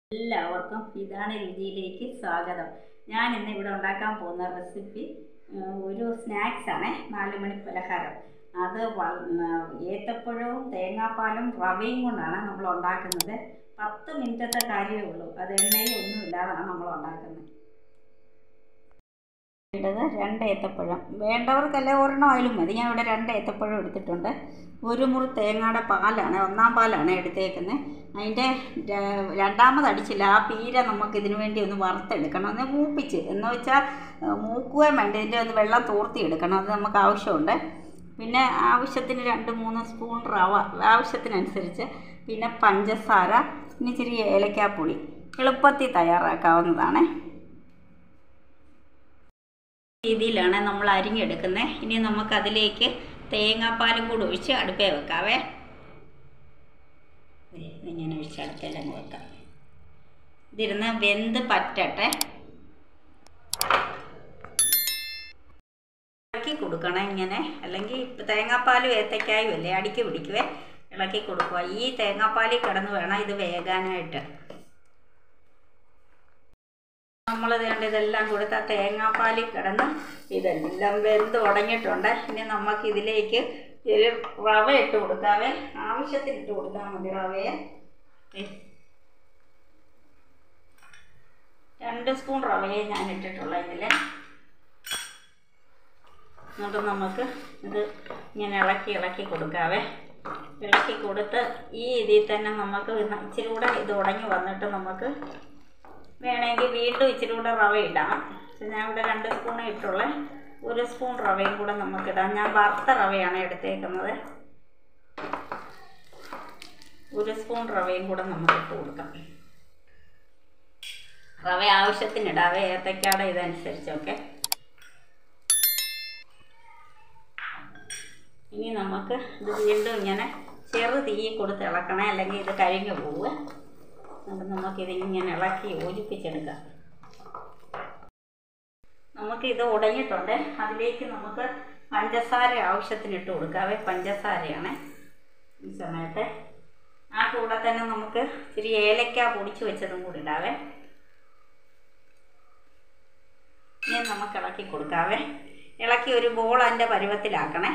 എല്ലാവർക്കും ഇതാണ് രുചിയിലേക്ക് സ്വാഗതം ഞാൻ ഇന്ന് ഇവിടെ ഉണ്ടാക്കാൻ പോകുന്ന റെസിപ്പി ഏഹ്, ഒരു സ്നാക്സ് ആണ് നാല് മണി പലഹാരം അത് വ- ഉം, ഏത്തപ്പഴവും തേങ്ങാപ്പാലും റവയും കൊണ്ടാണ് നമ്മൾ ഉണ്ടാക്കുന്നത് പത്ത് മിനിറ്റത്തെ കാര്യമേ ഉള്ളൂ അത് എണ്ണയും ഒന്നും ഇല്ലാതാണ് നമ്മൾ ഉണ്ടാക്കുന്നത് ഇടത് രണ്ട് ഏത്തപ്പഴം വേണ്ടവർക്കല്ല ഒരെണ്ണം ആയാലും മതി ഞാൻ ഇവിടെ രണ്ട് ഏത്തപ്പഴം എടുത്തിട്ടുണ്ട് ഒരു മുറി തേങ്ങയുടെ പാലാണ് ഒന്നാം പാലാണ് എടുത്തേക്കുന്നത് അതിൻ്റെ ര- രണ്ടാമത് അടിച്ചില്ല ആ പീര നമുക്ക് ഇതിനു വേണ്ടി ഒന്ന് വറുത്തെടുക്കണം ഒന്ന് മൂപ്പിച്ച് എന്ന് വെച്ചാൽ മൂക്കുകയും വേണ്ട ഇതിൻ്റെ ഒന്ന് വെള്ളം തോർത്തി എടുക്കണം അത് നമുക്ക് ആവശ്യമുണ്ട് പിന്നെ ആവശ്യത്തിന് രണ്ട് മൂന്ന് സ്പൂൺ റവ ആവശ്യത്തിനനുസരിച്ച് പിന്നെ പഞ്ചസാര പിന്നെ ഇച്ചിരി ഏലക്കാപ്പൊടി എളുപ്പത്തിൽ തയ്യാറാക്കാവുന്നതാണ് രീതിയിലാണ് നമ്മൾ അരിഞ്ഞെടുക്കുന്നത് ഇനി നമുക്കതിലേക്ക് തേങ്ങാപ്പാലും കൂടി ഒഴിച്ച് അടുപ്പേ വെക്കാവേ ദേ, ഇതിങ്ങനെ ഒഴിച്ച് അടുപ്പേലങ്ങ് വെക്കാം ഇതിരുന്ന് വെന്ത് പറ്റട്ടെ ഇളക്കി കൊടുക്കണം ഇങ്ങനെ അല്ലെങ്കിൽ തേങ്ങാപ്പാലും ഏത്തക്കായും അല്ലേ അടിക്ക് പിടിക്കുവേ ഇളക്കി കൊടുക്കുക ഈ തേങ്ങാപ്പാലിൽ കിടന്ന് വേണം ഇത് വേകാനായിട്ട് നമ്മൾ വേണ്ട ഇതെല്ലാം കൊടുത്ത തേങ്ങാപ്പാലിൽ കിടന്ന് ഇതെല്ലാം വെന്ത് ഉടഞ്ഞിട്ടുണ്ട് ഇനി നമുക്ക് ഇതിലേക്ക് ഒരു റവ ഇട്ട് കൊടുക്കാവേ ആവശ്യത്തിന് ഇട്ട് കൊടുത്താൽ മതി റവയെ ദേ. രണ്ട് സ്പൂൺ റവയെ ഞാൻ ഇട്ടിട്ടുള്ള ഇതിൽ എന്നിട്ട് നമുക്ക് ഇത് ഇങ്ങനെ ഇളക്കി ഇളക്കി കൊടുക്കാവേ ഇളക്കി കൊടുത്ത് ഈ ഇതിൽ തന്നെ നമുക്ക് ഇച്ചിരി കൂടെ ഇത് ഉടഞ്ഞു വന്നിട്ട് നമുക്ക് വേണമെങ്കിൽ വീണ്ടും ഇച്ചിരി കൂടെ റവ ഇടാം പക്ഷെ ഞാൻ ഇവിടെ രണ്ട് സ്പൂൺ ഇട്ടുള്ളേ ഒരു സ്പൂൺ റവയും കൂടെ നമുക്കിടാം ഞാൻ വറുത്ത റവയാണ് എടുത്തേക്കുന്നത് ഒരു സ്പൂൺ റവയും കൂടെ നമുക്ക് ഇട്ട് കൊടുക്കാം റവ ആവശ്യത്തിന് ഇടാവേ ഏത്തക്കാടെ ഇതനുസരിച്ചൊക്കെ ഇനി നമുക്ക് ഇത് വീണ്ടും ഇങ്ങനെ ചെറു തീ കൊടുത്ത് ഇളക്കണേ അല്ലെങ്കിൽ ഇത് കരിഞ്ഞു പോവുക എന്നിട്ട് നമുക്കിത് ഇങ്ങനെ ഇളക്കി യോജിപ്പിച്ചെടുക്കാം നമുക്ക് ഇത് ഉടഞ്ഞിട്ടുണ്ട് അതിലേക്ക് നമുക്ക് പഞ്ചസാര ആവശ്യത്തിന് ഇട്ട് കൊടുക്കാവേ പഞ്ചസാരയാണ് ഈ സമയത്ത് ആ കൂടെ തന്നെ നമുക്ക് ഇച്ചിരി ഏലക്ക പൊടിച്ച് വെച്ചതും കൂടി ഇടാവേ ഇനി നമുക്ക് ഇളക്കി കൊടുക്കാവേ ഇളക്കി ഒരു ബോൾ അതിൻ്റെ പരുവത്തിലാക്കണേ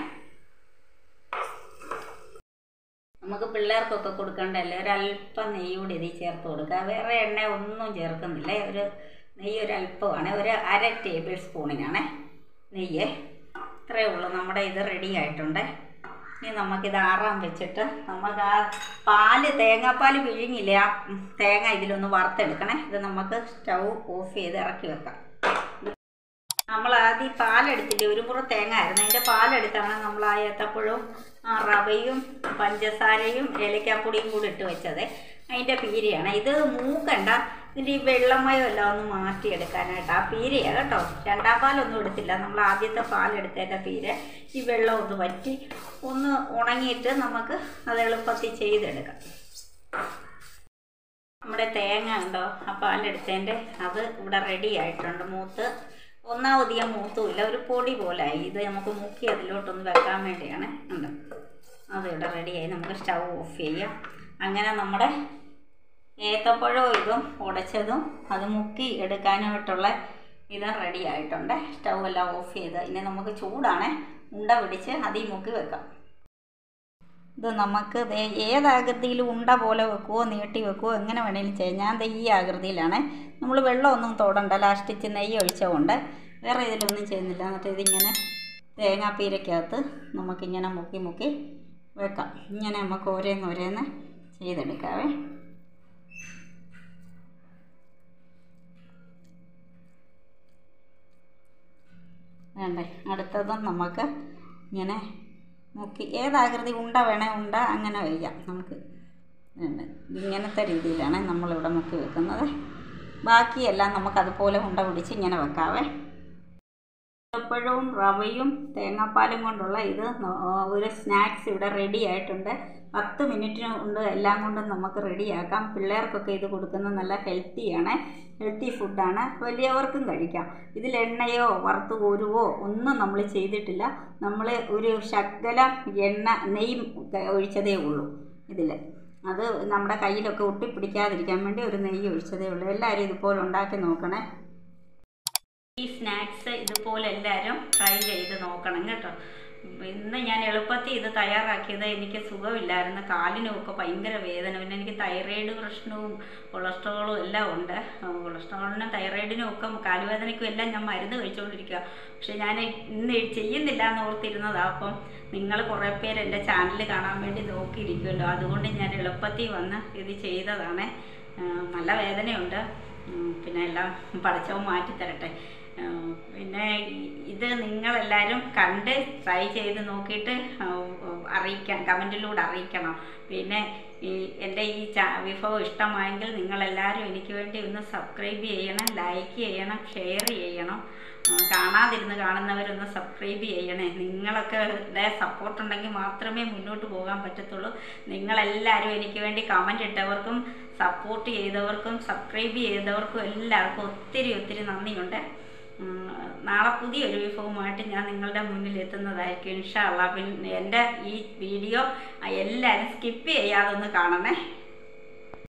നമുക്ക് പിള്ളേർക്കൊക്കെ കൊടുക്കണ്ടല്ലേ ഒരല്പം നെയ്യ് കൂടി ഇതിൽ ചേർത്ത് കൊടുക്കുക വേറെ എണ്ണ ഒന്നും ചേർക്കുന്നില്ല ഒരു നെയ്യ് ഒരല്പമാണ് ഒരു അര ടേബിൾ സ്പൂണിനാണ് നെയ്യ് ഇത്രയേ ഉള്ളൂ നമ്മുടെ ഇത് റെഡി ആയിട്ടുണ്ട് ഇനി നമുക്കിത് ആറാൻ വെച്ചിട്ട് നമുക്ക് ആ പാല് തേങ്ങാപ്പാൽ പിഴിഞ്ഞില്ലേ ആ തേങ്ങ ഇതിലൊന്ന് വറുത്തെടുക്കണേ ഇത് നമുക്ക് സ്റ്റൗ ഓഫ് ചെയ്ത് ഇറക്കി വെക്കാം നമ്മൾ ആദ്യം പാലെടുത്തില്ലേ ഒരു മുറ തേങ്ങ ആയിരുന്നു അതിൻ്റെ പാലെടുത്താണ് നമ്മൾ ആ ഏത്തപ്പഴവും ആ റവയും പഞ്ചസാരയും ഏലക്കാപ്പൊടിയും കൂടി ഇട്ട് വെച്ചത് അതിൻ്റെ പീരയാണ് ഇത് മൂക്കണ്ട ഇതിൻ്റെ ഈ വെള്ളമയം എല്ലാം ഒന്ന് മാറ്റിയെടുക്കാനായിട്ട് ആ പീരയാണ് കേട്ടോ രണ്ടാം പാലൊന്നും എടുത്തില്ല നമ്മൾ ആദ്യത്തെ പാലെടുത്തതിൻ്റെ പീര ഈ വെള്ളം ഒന്ന് വറ്റി ഒന്ന് ഉണങ്ങിയിട്ട് നമുക്ക് അത് എളുപ്പത്തിൽ ചെയ്തെടുക്കാം നമ്മുടെ തേങ്ങ ഉണ്ടോ ആ പാലെടുത്തതിൻ്റെ അത് ഇവിടെ റെഡി ആയിട്ടുണ്ട് മൂത്ത് ഒന്നാമധികം മൂത്തുമില്ല ഒരു പൊടി പോലായി ഇത് നമുക്ക് മുക്കി അതിലോട്ടൊന്ന് വെക്കാൻ വേണ്ടിയാണ് ഉണ്ട് അതിവിടെ റെഡിയായി നമുക്ക് സ്റ്റൗ ഓഫ് ചെയ്യാം അങ്ങനെ നമ്മുടെ ഏത്തപ്പഴവും ഇതും ഉടച്ചതും അത് മുക്കി എടുക്കാനായിട്ടുള്ള ഇത് റെഡി ആയിട്ടുണ്ട് സ്റ്റൗ എല്ലാം ഓഫ് ചെയ്ത് ഇനി നമുക്ക് ചൂടാണ് ഉണ്ട പിടിച്ച് അതിൽ മുക്കി വെക്കാം ഇത് നമുക്ക് ദേ ഏത് ആകൃതിയിൽ ഉണ്ട പോലെ വെക്കുവോ നീട്ടി വെക്കുവോ എങ്ങനെ വേണേലും ചെയ്യാം ഞാൻ ദേ ഈ ആകൃതിയിലാണ് നമ്മൾ വെള്ളമൊന്നും തൊടണ്ട ലാസ്റ്റിച്ച് നെയ്യ് ഒഴിച്ചുകൊണ്ട് വേറെ ഇതിലൊന്നും ചെയ്യുന്നില്ല എന്നിട്ട് ഇതിങ്ങനെ തേങ്ങാപ്പീരക്കകത്ത് നമുക്കിങ്ങനെ മുക്കി മുക്കി വെക്കാം ഇങ്ങനെ നമുക്ക് ഓരോന്ന് ഓരോന്ന് ചെയ്തെടുക്കാവേ വേണ്ടേ അടുത്തതും നമുക്ക് ഇങ്ങനെ മുക്കി ഏതാകൃതി ഉണ്ട വേണേ ഉണ്ട അങ്ങനെ വയ്ക്കാം നമുക്ക് വേണ്ട ഇങ്ങനത്തെ രീതിയിലാണ് നമ്മളിവിടെ മുക്കി വെക്കുന്നത് ബാക്കിയെല്ലാം നമുക്കതുപോലെ ഉണ്ട പിടിച്ച് ഇങ്ങനെ വെക്കാവേ എപ്പോഴും റവയും തേങ്ങാപ്പാലും കൊണ്ടുള്ള ഇത് ന- ഒരു സ്നാക്സ് ഇവിടെ റെഡി ആയിട്ടുണ്ട് പത്ത് മിനിറ്റിന് കൊണ്ട് എല്ലാം കൊണ്ടും നമുക്ക് റെഡിയാക്കാം പിള്ളേർക്കൊക്കെ ഇത് കൊടുക്കുന്നത് നല്ല ഹെൽത്തിയാണ് ഹെൽത്തി ഫുഡാണ് വലിയവർക്കും കഴിക്കാം ഇതിൽ എണ്ണയോ വറുത്ത് കോരുവോ ഒന്നും നമ്മൾ ചെയ്തിട്ടില്ല നമ്മൾ ഒരു ശകലം എണ്ണ നെയ്യ് ഒഴിച്ചതേ ഉള്ളൂ ഇതിൽ അത് നമ്മുടെ കയ്യിലൊക്കെ ഒട്ടിപ്പിടിക്കാതിരിക്കാൻ വേണ്ടി ഒരു നെയ്യ് ഒഴിച്ചതേ ഉള്ളൂ എല്ലാവരും ഇതുപോലെ ഉണ്ടാക്കി നോക്കണേ ഈ സ്നാക്സ് ഇതുപോലെ എല്ലാവരും ട്രൈ ചെയ്ത് നോക്കണം കേട്ടോ ഇന്ന് ഞാൻ എളുപ്പത്തിൽ ഇത് തയ്യാറാക്കിയത് എനിക്ക് സുഖമില്ലായിരുന്നു കാലിനുമൊക്കെ ഭയങ്കര വേദന പിന്നെ എനിക്ക് തൈറോയിഡ് പ്രശ്നവും കൊളസ്ട്രോളും എല്ലാം ഉണ്ട് കൊളസ്ട്രോളിനും തൈറോയിഡിനും ഒക്കെ കാലുവേദനയ്ക്കും എല്ലാം ഞാൻ മരുന്ന് കഴിച്ചുകൊണ്ടിരിക്കുക പക്ഷെ ഞാൻ ഇന്ന് ചെയ്യുന്നില്ല എന്ന് ഓർത്തിരുന്നതാണ് അപ്പം നിങ്ങൾ കുറേ പേര് എൻ്റെ ചാനൽ കാണാൻ വേണ്ടി നോക്കിയിരിക്കുമല്ലോ അതുകൊണ്ട് ഞാൻ എളുപ്പത്തിൽ വന്ന് ഇത് ചെയ്തതാണ് നല്ല വേദനയുണ്ട് പിന്നെ എല്ലാം പഠിച്ചവും മാറ്റി തരട്ടെ പിന്നെ ഇത് നിങ്ങളെല്ലാവരും കണ്ട് ട്രൈ ചെയ്ത് നോക്കിയിട്ട് അറിയിക്കണം കമൻറ്റിലൂടെ അറിയിക്കണം പിന്നെ ഈ എൻ്റെ ഈ ചാ വിഭവം ഇഷ്ടമായെങ്കിൽ നിങ്ങളെല്ലാവരും എനിക്ക് വേണ്ടി ഒന്ന് സബ്സ്ക്രൈബ് ചെയ്യണം ലൈക്ക് ചെയ്യണം ഷെയർ ചെയ്യണം കാണാതിരുന്ന് കാണുന്നവരൊന്ന് സബ്സ്ക്രൈബ് ചെയ്യണേ നിങ്ങളൊക്കെ സപ്പോർട്ട് ഉണ്ടെങ്കിൽ മാത്രമേ മുന്നോട്ട് പോകാൻ പറ്റത്തുള്ളൂ നിങ്ങളെല്ലാവരും എനിക്ക് വേണ്ടി കമൻറ്റ് ഇട്ടവർക്കും സപ്പോർട്ട് ചെയ്തവർക്കും സബ്സ്ക്രൈബ് ചെയ്തവർക്കും എല്ലാവർക്കും ഒത്തിരി ഒത്തിരി നന്ദിയുണ്ട് നാളെ പുതിയൊരു വിഭവമായിട്ട് ഞാൻ നിങ്ങളുടെ മുന്നിൽ എത്തുന്നതായിരിക്കും ഇൻഷാല്ല പിന്നെ എൻ്റെ ഈ വീഡിയോ എല്ലാവരും സ്കിപ്പ് ചെയ്യാതെ ഒന്ന് കാണണേ